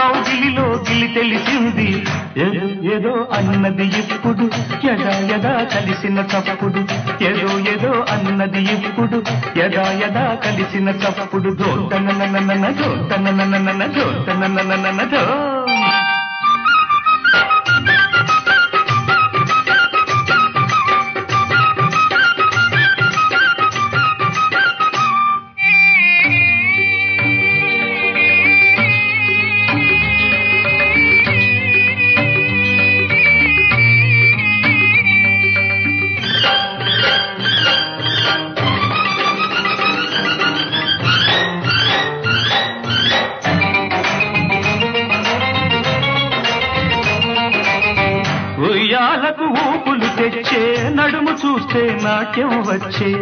కౌగిలిలో గిలి తెలిసింది ఏదో ఏదో అన్నది ఇప్పుడు యదా యదా కలిసిన చప్పుడు ఏదో ఏదో అన్నది ఇప్పుడు యదా యదా కలిసిన చప్పుడు ధోతనననన ధోతనననన ధోతనననన ధో ఉయ్యాలకు ఊపులు తెచ్చే నడుము చూస్తే నాట్యం వచ్చే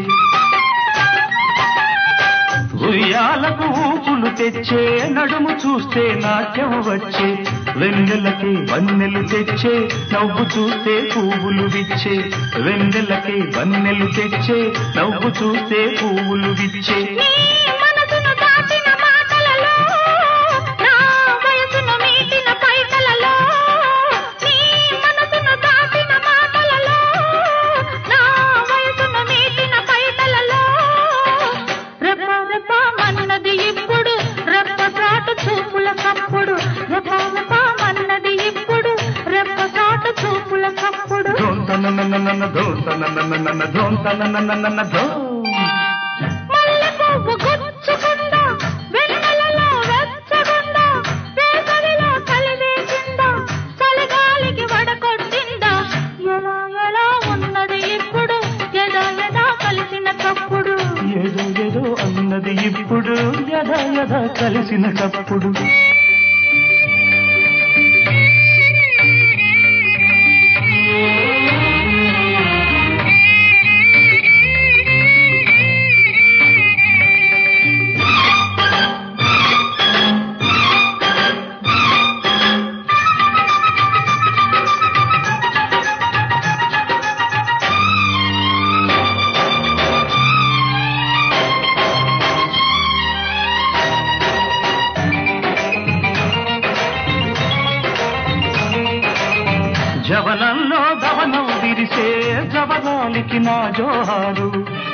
ఉయ్యాలకు ఊపులు తెచ్చే నడుము చూస్తే నాట్యం వచ్చే వెన్నెలకి వన్నెలు తెచ్చే నవ్వు చూస్తే పువ్వులు విచ్చే వెన్నెలకి వన్నెలు తెచ్చే నవ్వు చూస్తే పువ్వులు విచ్చే నీ మనసును దాచిన మాటలలో నా వయసును మీటిన పైటలలో నీ మనసును దాచిన మాటలలో నా వయసును మీటిన పైటలలో రెప్ప రెప్ప మన్నది ఇప్పుడు రెప్ప చాటు చూపుల కప్పుడు రెప్ప రెప్ప మన్నది ఇప్పుడు రెప్ప చాటు చూపుల కప్పుడు ధోంతనననన ధోంతనననన ధోంతనననన ధో మల్లె పువ్వు గుచ్చుకుందా వెన్నెలలో వెచ్చగుందా వేసవిలో కలివేసిందా చలిగాలికి వడకొట్టిందా ఎలా ఎలా ఉన్నది ఇప్పుడు ఎదా ఎదా కలిసిన తప్పుడు ఏదో ఏదో అన్నది ఇప్పుడు యథా యథా కలిసిన తప్పుడు జవనంలో గవనం విరిసే జవనాలికి నా జోహారు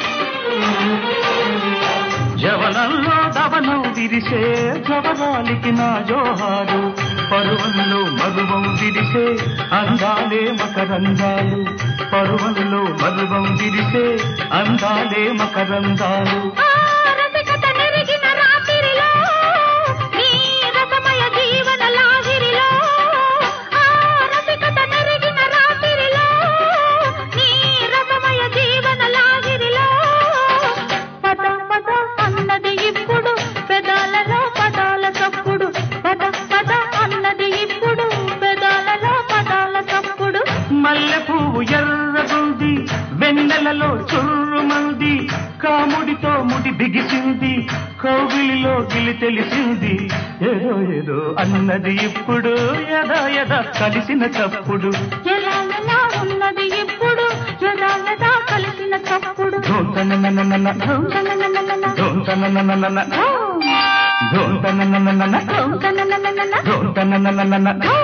జవనంలో దవనం విరిసే జవనాలికి నా జోహారు పరువంలో మరువం విరిసే అందాలే మకరందాలు పరువంలో మరువం విరిసే అందాలే మకరందాలు ఆ రసికత నెరిగిన రాత్రిలో నీ రసమయ జీవన లాహిరిలో ఆ రసికత నెరిగిన రాత్రిలో నీ రసమయ జీవన లాహిరిలో పద పద అన్నది ఇప్పుడు పెదాలలో పదాల తప్పుడు పద పద అన్నది ఇప్పుడు పెదాలలో పదాల తప్పుడు మల్లె పువ్వు ఎర్రగుంది వెన్నెలలో చుర్రుమంది కాముడితో ముడి బిగిసింది కౌగిలిలో గిలి తెలిసింది ఏదో ఏదో అన్నది ఇప్పుడు యదా యదా కలిసిన తప్పుడు ఎలా ఎలా ఉన్నది ఇప్పుడు ఎలా ఎలా కలిసిన తప్పుడు ధోంతననననన ధోంతననననన ధోంతననననన ధోం. ధోంతననననన ధోంతననననన ధోంతననననన ధోం.